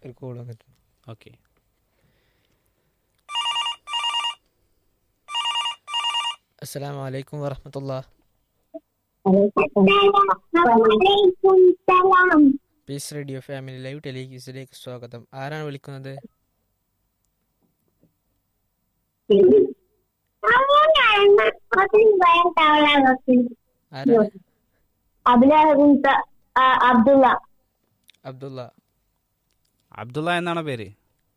ഒരു കോൾ വന്നിട്ടുണ്ട് ഓക്കെ അസ്സലാമു അലൈക്കും വറഹമത്തുള്ള വലൈക്കും സലാം പീസ് റേഡിയോ ഫാമിലി ലൈവ് ടെലിക്യൂസിലേക്ക് സ്വാഗതം ആരാണ് വിളിക്കുന്നത് ആരാണ് അബ്ദുള്ള അബ്ദുള്ള അബ്ദുള്ള എന്നാണോ പേര്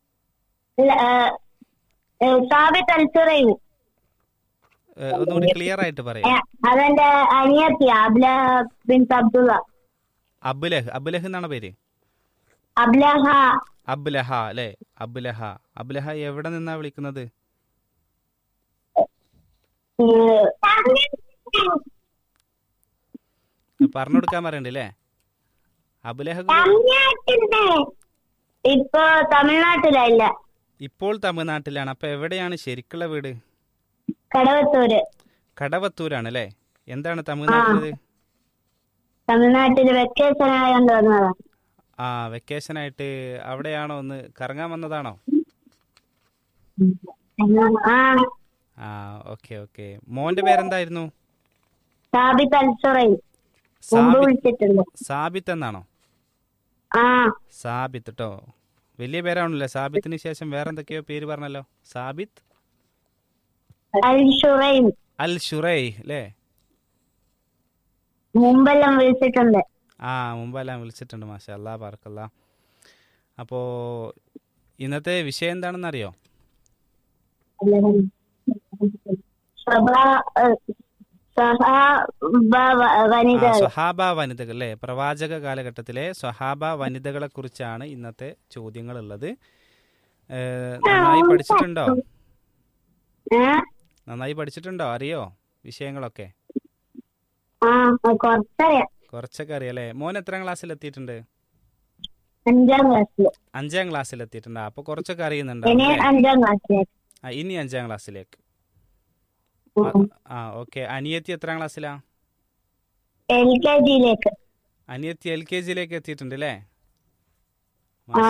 സാബിത്ത് അൽസുറൈൻ ഏ, ഒന്നുകൂടി ക്ലിയർ ആയിട്ട് പറയാം അതെന്റെ അനിയത്തി അബ്ല ബിൻ അബ്ദുള്ള അബുലഹ് അബുലഹ് എന്നാണ് പേര് അബ്ലഹ അബ്ലഹ അല്ലേ അബ്ലഹ അബ്ലഹ എവിടെ നിന്നാ വിളിക്കുന്നത് പറഞ്ഞു കൊടുക്കാൻ പറയണ്ട് അല്ലേ അബുലഹ ഇപ്പൊ തമിഴ്നാട്ടിലല്ല ഇപ്പോൾ തമിഴ്നാട്ടിലാണ് അപ്പൊ എവിടെയാണ് ശരിക്കുള്ള വീട് കടവത്തൂര് കടവത്തൂരാണ് അല്ലേ എന്താണ് തമിഴ്നാട്ടില് തമിഴ്നാട്ടില് വെക്കേഷൻ ആയതുകൊണ്ട് വന്നതാ ആ വെക്കേഷൻ ആയിട്ട് അവിടെയാണോ ഒന്ന് കറങ്ങാൻ വന്നതാണോ ആ ആ ഓക്കെ ഓക്കെ മോന്റെ പേരെന്തായിരുന്നു സാബിത്ത് അൽസുറൈൻ മുമ്പ് സാബിത്ത് വിളിച്ചിട്ടുണ്ട് സാബിത്ത് എന്നാണോ ആ സാബിത്ത് കേട്ടോ വലിയ പേരാണല്ലേ സാബിത്തിന് ശേഷം വേറെ എന്തൊക്കെയോ പേര് പറഞ്ഞല്ലോ സാബിത്ത് അൽഷുറൈൻ അൽ ഷുറൈ അല്ലേ മുമ്പെല്ലാം വിളിച്ചിട്ടുണ്ട് ആ മുമ്പെല്ലാം വിളിച്ചിട്ടുണ്ട് മാഷാ അല്ലാ പാർക്കല്ല അപ്പോൾ ഇന്നത്തെ വിഷയം എന്താണെന്ന് അറിയോ സഭാ- ഏ, സഹാബ വ- വനിത സ്വഹാബ വനിതകൾ അല്ലേ പ്രവാചക കാലഘട്ടത്തിലെ സ്വഹാബ വനിതകളെ കുറിച്ചാണ് ഇന്നത്തെ ചോദ്യങ്ങൾ ഉള്ളത് നന്നായി പഠിച്ചിട്ടുണ്ടോ ഏ? നന്നായി പഠിച്ചിട്ടുണ്ടോ അറിയോ വിഷയങ്ങളൊക്കെ ആ കൊറച്ചറിയാം കുറച്ചൊക്കെ അറിയാം അല്ലേ മോൻ എത്രാം ക്ലാസ്സിൽ എത്തിയിട്ടുണ്ട് അഞ്ചാം ക്ലാസ്സില് അഞ്ചാം ക്ലാസ്സിൽ എത്തിയിട്ടുണ്ട് അപ്പൊ കുറച്ചൊക്കെ അറിയുന്നുണ്ടോ ഇനി അഞ്ചാം ക്ലാസ്സിലേക്ക് ആ ഇനി അഞ്ചാം ക്ലാസ്സിലേക്ക് ആ ഓക്കെ അനിയത്തി എത്രാം ക്ലാസ്സിലാ എൽ കെ ജിയിലേക്ക് അനിയത്തി എൽ കെ ജിയിലേക്ക് എത്തിയിട്ടുണ്ട് അല്ലേ ആ.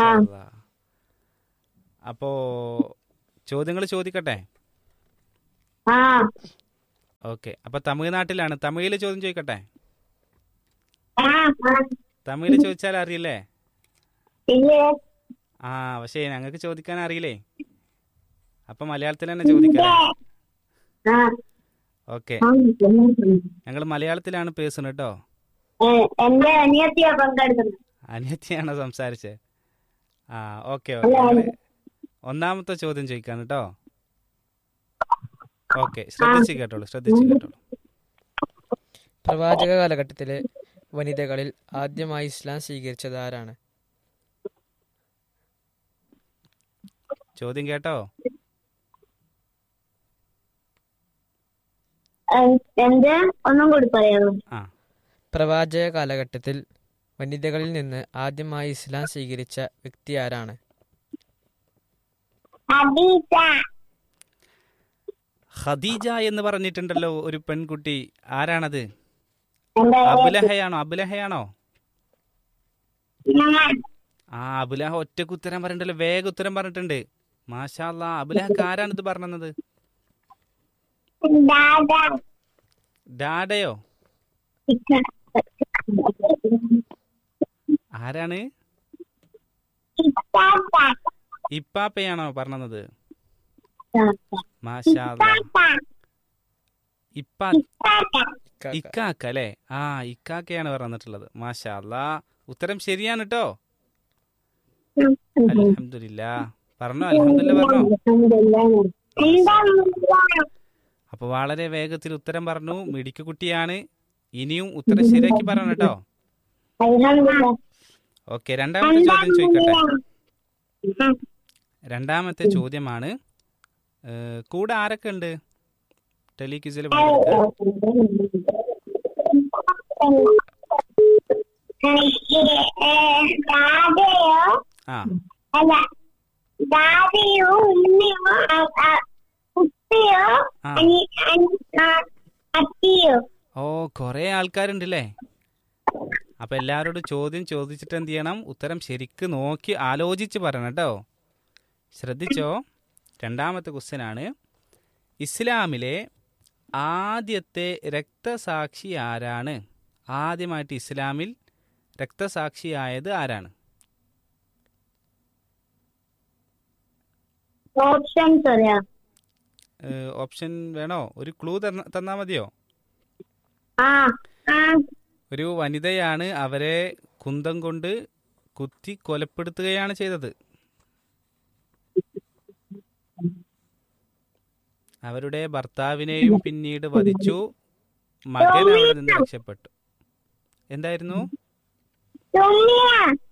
അപ്പോ ചോദ്യങ്ങൾ ചോദിക്കട്ടെ ആ ഓക്കെ അപ്പൊ തമിഴ്നാട്ടിലാണ് തമിഴില് ചോദ്യം ചോദിക്കട്ടെ ആ ആ. തമിഴില് ചോദിച്ചാൽ അറിയില്ലേ ഇല്ലേ ആ പക്ഷേ ഞങ്ങൾക്ക് ചോദിക്കാൻ അറിയില്ലേ അപ്പൊ മലയാളത്തിൽ തന്നെ ചോദിക്കല്ലേ ആ ഓക്കെ ആ. ഞങ്ങൾ മലയാളത്തിലാണ് പേസുന്നത് കേട്ടോ ഏ, എന്റെ അനിയത്തിയാ പങ്കെടുക്കുന്നത് അനിയത്തിയാണോ സംസാരിച്ചത് ആ ഓക്കെ ഓക്കെ ഞങ്ങള് ഒന്നാമത്തെ ചോദ്യം ചോദിക്കാൻ കേട്ടോ ഓക്കെ ശ്രദ്ധിച്ച് കേട്ടോളൂ ശ്രദ്ധിച്ച് കേട്ടോളൂ പ്രവാചക കാലഘട്ടത്തിലെ വനിതകളിൽ ആദ്യമായി ഇസ്ലാം സ്വീകരിച്ചത് ആരാണ് ചോദ്യം കേട്ടോ ഏ, എന്ത് ഒന്നും കൂടി പറയാമോ ആ പ്രവാചക കാലഘട്ടത്തിൽ വനിതകളിൽ നിന്ന് ആദ്യമായി ഇസ്ലാം സ്വീകരിച്ച വ്യക്തി ആരാണ് ഹദീജ ഖദീജ എന്ന് പറഞ്ഞിട്ടുണ്ടല്ലോ ഒരു പെൺകുട്ടി ആരാണത് എന്റെ അബുലഹയാണോ അബുലഹയാണോ ഞാൻ ആ അബുലഹ ഒറ്റക്ക് ഉത്തരം പറഞ്ഞിട്ടല്ലോ വേഗം ഉത്തരം പറഞ്ഞിട്ടുണ്ട് മാഷാ അല്ലാ അബുലഹക്ക് ആരാണ് ഇത് പറഞ്ഞത് ദാദാ ഡാഡയോ ആരാണ് ഇപ്പാപ്പയാണോ പറഞ്ഞത് മാഷാ അല്ലാ ഇപ്പാ ഇക്കാക്ക. ഇക്കാക്ക അല്ലേ ആ ഇക്കാക്കയാണ് പറഞ്ഞിട്ടുള്ളത് മാഷാ അല്ലാ ഉത്തരം ശരിയാണ് കേട്ടോ അൽഹംദുലില്ല പറഞ്ഞോ അൽഹംദുലില്ല പറഞ്ഞോ അപ്പൊ വളരെ വേഗത്തിൽ ഉത്തരം പറഞ്ഞു മിടിക്ക് കുട്ടിയാണ് ഇനിയും ഉത്തരം ശരിയാക്കി പറയണം കേട്ടോ ഓക്കെ രണ്ടാമത്തെ ചോദ്യം ചോദിക്കട്ടെ രണ്ടാമത്തെ ചോദ്യമാണ് ഏഹ്, കൂടെ ആരൊക്കെ ഉണ്ട് ടെലിക്യൂസിൽ പങ്കെടുക്കാൻ ദാദയോ ആ അല്ല ദാദയോ ഉമ്മയോ അ- അ- ഉപ്പയോ ആ അനി അനി- ആ, അത്തിയോ ഓ കൊറേ ആൾക്കാരുണ്ടല്ലേ അപ്പൊ എല്ലാവരോടും ചോദ്യം ചോദിച്ചിട്ട് എന്ത് ചെയ്യണം ഉത്തരം ശരിക്ക് നോക്കി ആലോചിച്ച് പറയണം കേട്ടോ ശ്രദ്ധിച്ചോ രണ്ടാമത്തെ ക്വസ്റ്റ്യൻ ആണ് ഇസ്ലാമിലെ ആദ്യത്തെ രക്തസാക്ഷി ആരാണ് ആദ്യമായിട്ട് ഇസ്ലാമിൽ രക്തസാക്ഷിയായത് ആരാണ് ഓപ്ഷൻസ് അറിയാം ഏഹ്, ഓപ്ഷൻ വേണോ ഒരു ക്ലൂ തന്ന തന്നാൽ മതിയോ ആ ആ ഒരു വനിതയാണ് അവരെ കുന്തം കൊണ്ട് കുത്തി കൊലപ്പെടുത്തുകയാണ് ചെയ്തത് അവരുടെ ഭർത്താവിനെയും പിന്നീട് വധിച്ചു മകൻ അവിടെ നിന്ന് രക്ഷപ്പെട്ടു എന്തായിരുന്നു സുമിയ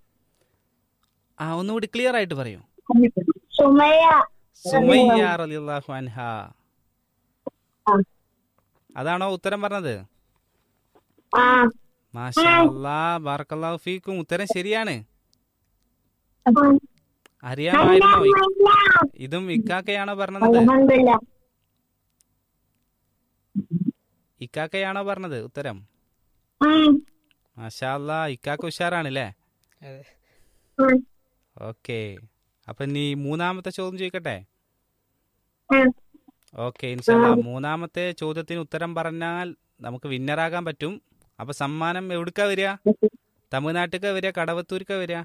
ആ ഒന്നുകൂടി ക്ലിയർ ആയിട്ട് പറയൂ സുമയ സുമയ്യ റളിയല്ലാഹു അൻഹ ആ. അതാണോ ഉത്തരം പറഞ്ഞത് ആ മാഷാ അല്ലാ ബാറക്കല്ലാഹു ഫീക്കും ഉത്തരം ശരിയാണ് അറിയാമായിരുന്നോ ഇ- ഇതും ഇക്കാക്കയാണോ പറഞ്ഞത് അൽഹംദുലില്ലാ ഇക്കാക്കയാണോ പറഞ്ഞത് ഉത്തരം ഉം, മാഷാ അല്ലാ ഇക്കാക്ക ഉഷാറാണല്ലേ അതെ ഉം, ഓക്കെ അപ്പൊ നീ മൂന്നാമത്തെ ചോദ്യം ചോദിക്കട്ടെ ഉം. ഓക്കെ ഇൻഷാല്ലാ മൂന്നാമത്തെ ചോദ്യത്തിന് ഉത്തരം പറഞ്ഞാൽ നമുക്ക് വിന്നറാകാൻ പറ്റും അപ്പൊ സമ്മാനം എവിടുക്കാ വരിക തമിഴ്നാട്ടിക്കാ വരിക കടവത്തൂർക്കാ വരിക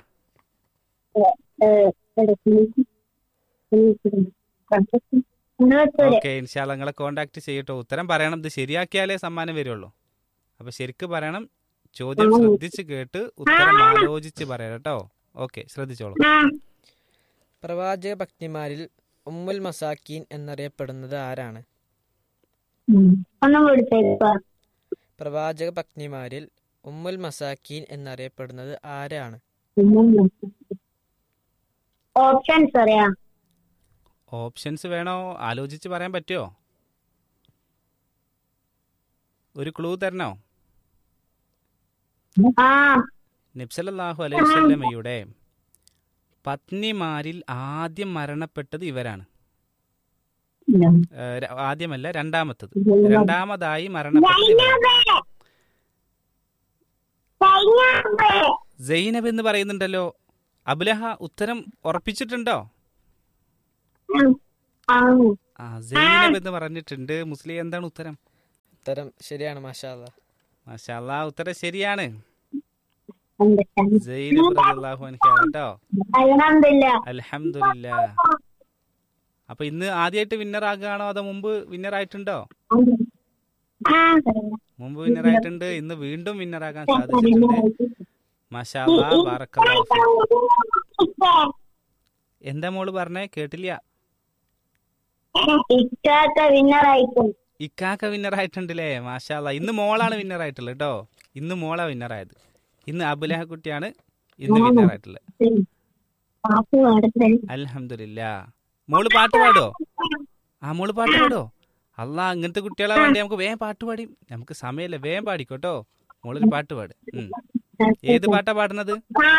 ഇരുപത്തൊരു ഓക്കെ ഇൻഷാല്ല നിങ്ങളെ കോണ്ടാക്ട് ചെയ്യട്ടോ ഉത്തരം പറയണം ഇത് ശരിയാക്കിയാലേ സമ്മാനം വരുള്ളൂ അപ്പൊ ശരിക്ക് പറയണം ചോദ്യം ശ്രദ്ധിച്ച് കേട്ട് ഉത്തരം ആലോചിച്ച് പറയാം കേട്ടോ ഓക്കെ ശ്രദ്ധിച്ചോളൂ ആ പ്രവാചക ഭക്തിമാരിൽ ഉമ്മുൽ മസാക്കീൻ എന്നറിയപ്പെടുന്നത് ആരാണ് ഒന്നും കൂടി തരുക പ്രവാചക പത്നിമാരിൽ ഉമ്മുൽ മസാക്കീൻ എന്നറിയപ്പെടുന്നത് ആരാണ് ഓപ്ഷൻസ് അറിയാം ഓപ്ഷൻസ് വേണോ ആലോചിച്ച് പറയാൻ പറ്റുമോ ഒരു ക്ലൂ തരണോ ആ നബ്സലല്ലാഹു അലൈഹി വസല്ലമയുടെ പത്നിമാരിൽ ആദ്യം മരണപ്പെട്ടത് ഇവരാണ് ഏഹ്, ര- ആദ്യമല്ല രണ്ടാമത്തത് രണ്ടാമതായി മരണപ്പെട്ടത് ഇവരാണ് സൈനബ് എന്ന് പറയുന്നുണ്ടല്ലോ അബുലഹ ഉത്തരം ഉറപ്പിച്ചിട്ടുണ്ടോ ആ സൈനബ് എന്ന് പറഞ്ഞിട്ടുണ്ട് മുസ്ലിം എന്താണ് ഉത്തരം ഉത്തരം ശരിയാണ് മാഷാ അല്ലാ മാഷാല്ലാ ഉത്തരം ശരിയാണ് സൈനബ് റളിയല്ലാഹു അൻഹ കേട്ടോ അൽഹംദുലില്ല അൽഹംദുലില്ലാ അപ്പൊ ഇന്ന് ആദ്യമായിട്ട് വിന്നർ ആകുകയാണോ അതോ മുമ്പ് വിന്നർ ആയിട്ടുണ്ടോ ആ മുമ്പ് വിന്നർ ആയിട്ടുണ്ട് ഇന്ന് വീണ്ടും വിന്നർ ആകാൻ സാധിച്ചിട്ടുണ്ട് മാഷാല്ലാ ബാറക്കല്ലാഹു ഫീക്ക്. എന്താ മോള് പറഞ്ഞേ കേട്ടില്ല ഇക്കാക്ക വിന്നറായിരിക്കും ഇക്കാക്ക വിന്നർ ആയിട്ടുണ്ടല്ലേ മാഷാല്ല ഇന്ന് മോളാണ് വിന്നർ ആയിട്ടുള്ളത് കേട്ടോ ഇന്ന് മോളാ വിന്നർ ആയത് ഇന്ന് അബുലഹ കുട്ടിയാണ് ഇന്ന് വിന്നർ ആയിട്ടുള്ളത് പാട്ട് പാടത്തെ അൽഹംദുലില്ലാ മോള് പാട്ട് പാടോ ആ മോള് പാട്ട് പാടോ അല്ലാ ഇങ്ങനത്തെ കുട്ടികളെ വേണ്ടി നമുക്ക് വേഗം പാട്ട് പാടി നമുക്ക് സമയമില്ല വേഗം പാടിക്കോട്ടോ മോളൊരു പാട്ട് പാട് ഉം. ഏത് പാട്ടാ പാടുന്നത്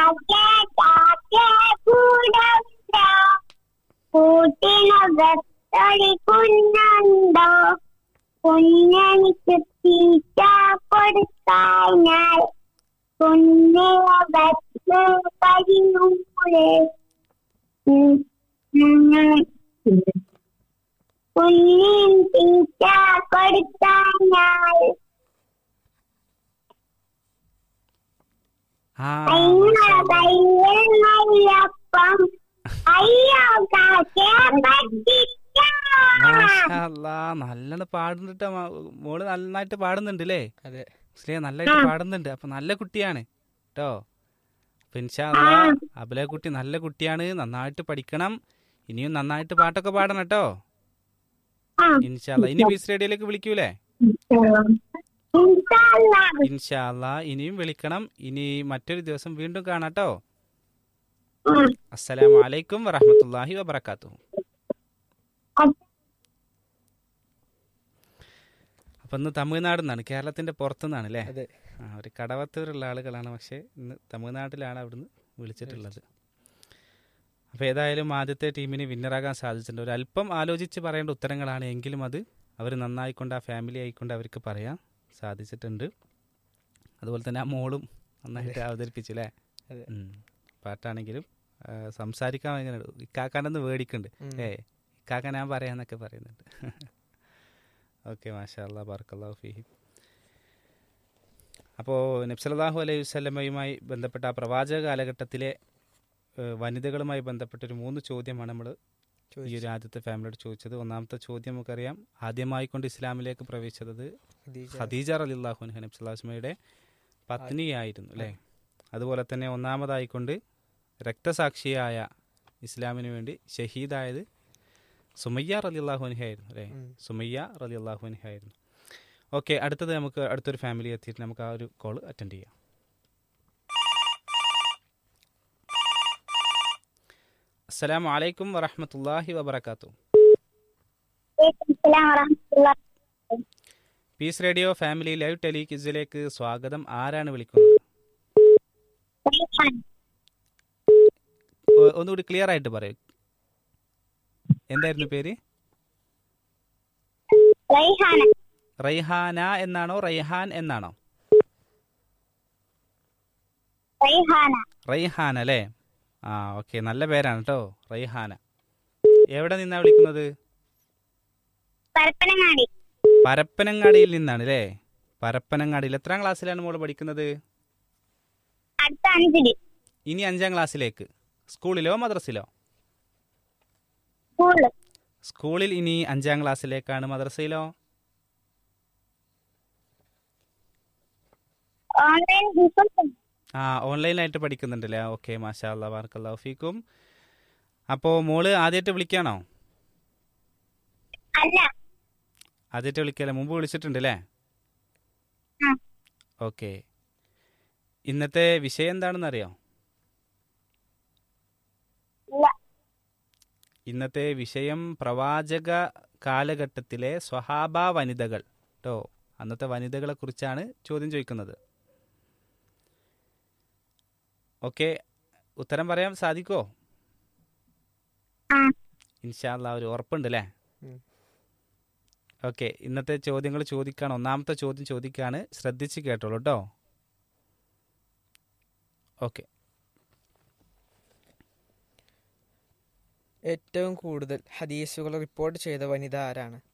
കൂട്ടിനകത്തൊരു കുഞ്ഞുണ്ടോ കുഞ്ഞെനിക്ക് തീറ്റ കൊടുത്താൽ കുഞ്ഞിനെ വെച്ച് കഴിഞ്ഞൂടെ കുഞ്ഞിൻ തീറ്റ കൊടുത്താൽ ആ അയ്യ മാഷാല്ലാ. കയ്യപ്പം അയ്യോ കാക്കേ പറ്റിച്ച മാഷാല്ലാ നല്ലോണം പാടുന്നുണ്ട് മോള് നന്നായിട്ട് പാടുന്നുണ്ട് അല്ലേ അതെ മുസ്ലിം നല്ലതായിട്ട് പാടുന്നുണ്ട് അപ്പൊ നല്ല കുട്ടിയാണ് കേട്ടോ അപ്പൊ ഇൻഷാല്ലാ അബല കുട്ടി നല്ല കുട്ടിയാണ് നന്നായിട്ട് പഠിക്കണം ഇനിയും നന്നായിട്ട് പാട്ടൊക്കെ പാടണം കേട്ടോ ആ. ഇൻഷാല്ല ഇനി ബീസ് റേഡിയോയിലേക്ക് വിളിക്കൂലേ ഇൻഷാല്ലാ ഇൻഷാല്ല ഇനിയും വിളിക്കണം ഇനി മറ്റൊരു ദിവസം വീണ്ടും കാണാം കേട്ടോ ഉം. അസ്സലാമു അലൈക്കും വറഹമത്തല്ലാഹി വബർക്കാത്തു അപ്പൊ ഇന്ന് തമിഴ്നാട് നിന്നാണ് കേരളത്തിന്റെ പുറത്തുനിന്നാണ് അല്ലേ അതെ ആ ഒരു കടവത്തൂരുള്ള ആളുകളാണ് പക്ഷേ ഇന്ന് തമിഴ്നാട്ടിലാണ് അവിടുന്ന് വിളിച്ചിട്ടുള്ളത് അപ്പോൾ ഏതായാലും ആദ്യത്തെ ടീമിന് വിന്നറാകാൻ സാധിച്ചിട്ടുണ്ട് ഒരു അല്പം ആലോചിച്ച് പറയേണ്ട ഉത്തരങ്ങളാണ് എങ്കിലും അത് അവർ നന്നായിക്കൊണ്ട് ആ ഫാമിലി ആയിക്കൊണ്ട് അവർക്ക് പറയാൻ സാധിച്ചിട്ടുണ്ട് അതുപോലെ തന്നെ ആ മോളും നന്നായിട്ട് അവതരിപ്പിച്ചു അല്ലേ അതെ. ഉം. പാട്ടാണെങ്കിലും ആ, സംസാരിക്കാൻ ഭയങ്കര ഇക്കാക്കാനൊന്ന് മേടിക്കുന്നുണ്ട് ഉം. ഏ ഇക്കാക്ക ഞാൻ പറയാന്നൊക്കെ പറയുന്നുണ്ട് ഓക്കെ മാഷാ അല്ലാ ബർക്കല്ലാഹു ഫീഹി അപ്പോൾ നബ്സലാഹു അലൈഹി വസല്ലമയുമായി ബന്ധപ്പെട്ട ആ പ്രവാചക കാലഘട്ടത്തിലെ ഏ, വനിതകളുമായി ബന്ധപ്പെട്ട ഒരു മൂന്ന് ചോദ്യമാണ് നമ്മൾ ഈ ചോദിച്ചു. ഒരു ആദ്യത്തെ ഫാമിലിയോട് ചോദിച്ചത് ഒന്നാമത്തെ ചോദ്യം നമുക്കറിയാം ആദ്യമായി കൊണ്ട് ഇസ്ലാമിലേക്ക് പ്രവേശിച്ചത് ഖദീജ. ഖദീജ റലിള്ളാഹു അൻഹ നബി സ്വലാസ്മയുടെ പത്നിയായിരുന്നു അല്ലേ അതുപോലെ തന്നെ ഒന്നാമതായിക്കൊണ്ട് രക്തസാക്ഷിയായ ഇസ്ലാമിന് വേണ്ടി ഷഹീദായത് സുമയ്യ റലിള്ളാഹു അൻഹയായിരുന്നു അല്ലേ ഉം. സുമയ്യ റലിള്ളാഹു അൻഹയായിരുന്നു ഓക്കെ അടുത്തത് നമുക്ക് അടുത്തൊരു ഫാമിലി എത്തിയിട്ട് നമുക്ക് ആ ഒരു കോൾ അറ്റൻഡ് ചെയ്യാം അസ്സലാമു അലൈക്കും വറഹ്മത്തുള്ളാഹി വബറകാതുഹു അസ്സലാമു വറഹ്മത്തുള്ളാഹി Peace Radio family live tele ക്വിസിലേക്ക് സ്വാഗതം ആരാണ് വിളിക്കുന്നത് റൈഹാന ഒ- ഒന്നുകൂടി ക്ലിയർ ആയിട്ട് പറയൂ എന്തായിരുന്നു പേര് റൈഹാന റൈഹാന എന്നാണോ റൈഹാൻ എന്നാണോ റൈഹാന റൈഹാൻ അല്ലേ ആ ഓക്കെ നല്ല പേരാണ് കേട്ടോ റൈഹാന എവിടെ നിന്നാ വിളിക്കുന്നത് പരപ്പനങ്ങാടി പരപ്പനങ്ങാടിയിൽ നിന്നാണ് അല്ലേ പരപ്പനങ്ങാടിയിൽ എത്രാം ക്ലാസ്സിലാണ് മോള് പഠിക്കുന്നത് അടുത്ത അഞ്ചില് ഇനി അഞ്ചാം ക്ലാസ്സിലേക്ക് സ്കൂളിലോ മദ്രസിലോ സ്കൂളില് സ്കൂളിൽ ഇനി അഞ്ചാം ക്ലാസ്സിലേക്കാണ് മദ്രസയിലോ ഓൺലൈൻ ഇപ്പം ആ ഓൺലൈനായിട്ട് പഠിക്കുന്നുണ്ടല്ലേ ഓക്കെ മാഷാ അല്ലാ ബാർക്കല്ലാഹു ഫീക്കും അപ്പോൾ മോള് ആദ്യമായിട്ട് വിളിക്കാണോ അല്ല ആദ്യമായിട്ട് വിളിക്കല്ലേ മുമ്പ് വിളിച്ചിട്ടുണ്ട് അല്ലേ ആ. ഓക്കെ ഇന്നത്തെ വിഷയം എന്താണെന്ന് അറിയോ ഇല്ല ഇന്നത്തെ വിഷയം പ്രവാചക കാലഘട്ടത്തിലെ സ്വഹാബ വനിതകൾ കേട്ടോ അന്നത്തെ വനിതകളെ കുറിച്ചാണ് ചോദ്യം ചോദിക്കുന്നത് ഓക്കെ ഉത്തരം പറയാൻ സാധിക്കോ ആ ഇൻഷാല്ല ഒരു ഉറപ്പുണ്ട് അല്ലേ ഉം. ഓക്കെ ഇന്നത്തെ ചോദ്യങ്ങൾ ചോദിക്കാണ് ഒന്നാമത്തെ ചോദ്യം ചോദിക്കാണ് ശ്രദ്ധിച്ച് കേട്ടോളൂ കേട്ടോ ഓക്കെ ഏറ്റവും കൂടുതൽ ഹദീസുകൾ റിപ്പോർട്ട് ചെയ്ത വനിത ആരാണ്